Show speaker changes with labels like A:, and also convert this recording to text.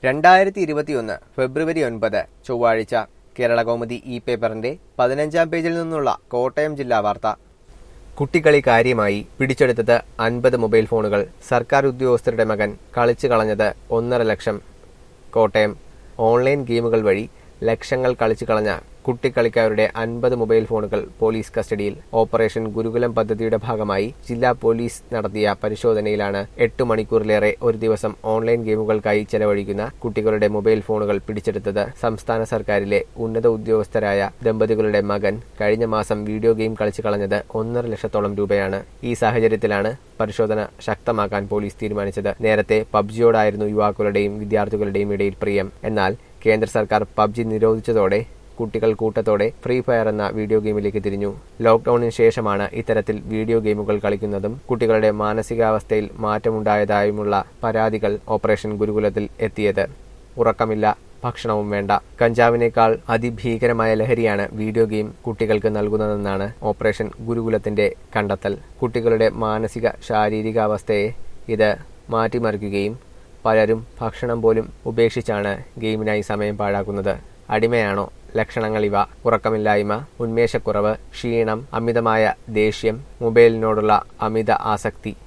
A: രണ്ടായിരത്തി ഇരുപത്തിയൊന്ന് ഫെബ്രുവരി ഒൻപത് ചൊവ്വാഴ്ച കേരളകൗമുദി ഇ പേപ്പറിന്റെ പതിനഞ്ചാം പേജിൽ നിന്നുള്ള കോട്ടയം ജില്ലാ വാർത്ത കുട്ടികളി കാര്യമായി പിടിച്ചെടുത്തത് അൻപത് മൊബൈൽ ഫോണുകൾ സർക്കാർ ഉദ്യോഗസ്ഥരുടെ മകൻ കളിച്ചു കളഞ്ഞത് ഒന്നര ലക്ഷം കോട്ടയം ഓൺലൈൻ ഗെയിമുകൾ വഴി ലക്ഷങ്ങൾ കളിച്ചു കളഞ്ഞ കുട്ടിക്കളിക്കാരുടെ അൻപത് മൊബൈൽ ഫോണുകൾ പോലീസ് കസ്റ്റഡിയിൽ ഓപ്പറേഷൻ ഗുരുകുലം പദ്ധതിയുടെ ഭാഗമായി ജില്ലാ പോലീസ് നടത്തിയ പരിശോധനയിലാണ് എട്ട് മണിക്കൂറിലേറെ ഒരു ദിവസം ഓൺലൈൻ ഗെയിമുകൾക്കായി ചെലവഴിക്കുന്ന കുട്ടികളുടെ മൊബൈൽ ഫോണുകൾ പിടിച്ചെടുത്തത് സംസ്ഥാന സർക്കാരിലെ ഉന്നത ഉദ്യോഗസ്ഥരായ ദമ്പതികളുടെ മകൻ കഴിഞ്ഞ മാസം വീഡിയോ ഗെയിം കളിച്ചു കളഞ്ഞത് ഒന്നര ലക്ഷത്തോളം രൂപയാണ് ഈ സാഹചര്യത്തിലാണ് പരിശോധന ശക്തമാക്കാൻ പോലീസ് തീരുമാനിച്ചത് നേരത്തെ പബ്ജിയോടായിരുന്നു യുവാക്കളുടെയും വിദ്യാർത്ഥികളുടെയും ഇടയിൽ പ്രിയം എന്നാൽ കേന്ദ്ര സർക്കാർ പബ്ജി നിരോധിച്ചതോടെ കുട്ടികൾ കൂട്ടത്തോടെ ഫ്രീ ഫയർ എന്ന വീഡിയോ ഗെയിമിലേക്ക് തിരിഞ്ഞു ലോക്ഡൌണിന് ശേഷമാണ് ഇത്തരത്തിൽ വീഡിയോ ഗെയിമുകൾ കളിക്കുന്നതും കുട്ടികളുടെ മാനസികാവസ്ഥയിൽ മാറ്റമുണ്ടായതായുമുള്ള പരാതികൾ ഓപ്പറേഷൻ ഗുരുകുലത്തിൽ എത്തിയത് ഉറക്കമില്ല ഭക്ഷണവും വേണ്ട കഞ്ചാവിനേക്കാൾ അതിഭീകരമായ ലഹരിയാണ് വീഡിയോ ഗെയിം കുട്ടികൾക്ക് നൽകുന്നതെന്നാണ് ഓപ്പറേഷൻ ഗുരുകുലത്തിന്റെ കണ്ടെത്തൽ കുട്ടികളുടെ മാനസിക ശാരീരികാവസ്ഥയെ ഇത് മാറ്റിമറിക്കുകയും പലരും ഭക്ഷണം പോലും ഉപേക്ഷിച്ചാണ് ഗെയിമിനായി സമയം പാഴാക്കുന്നത് അടിമയാണോ ലക്ഷണങ്ങൾ ഇവ ഉറക്കമില്ലായ്മ ഉന്മേഷക്കുറവ് ക്ഷീണം അമിതമായ ദേഷ്യം മൊബൈലിനോടുള്ള അമിത ആസക്തി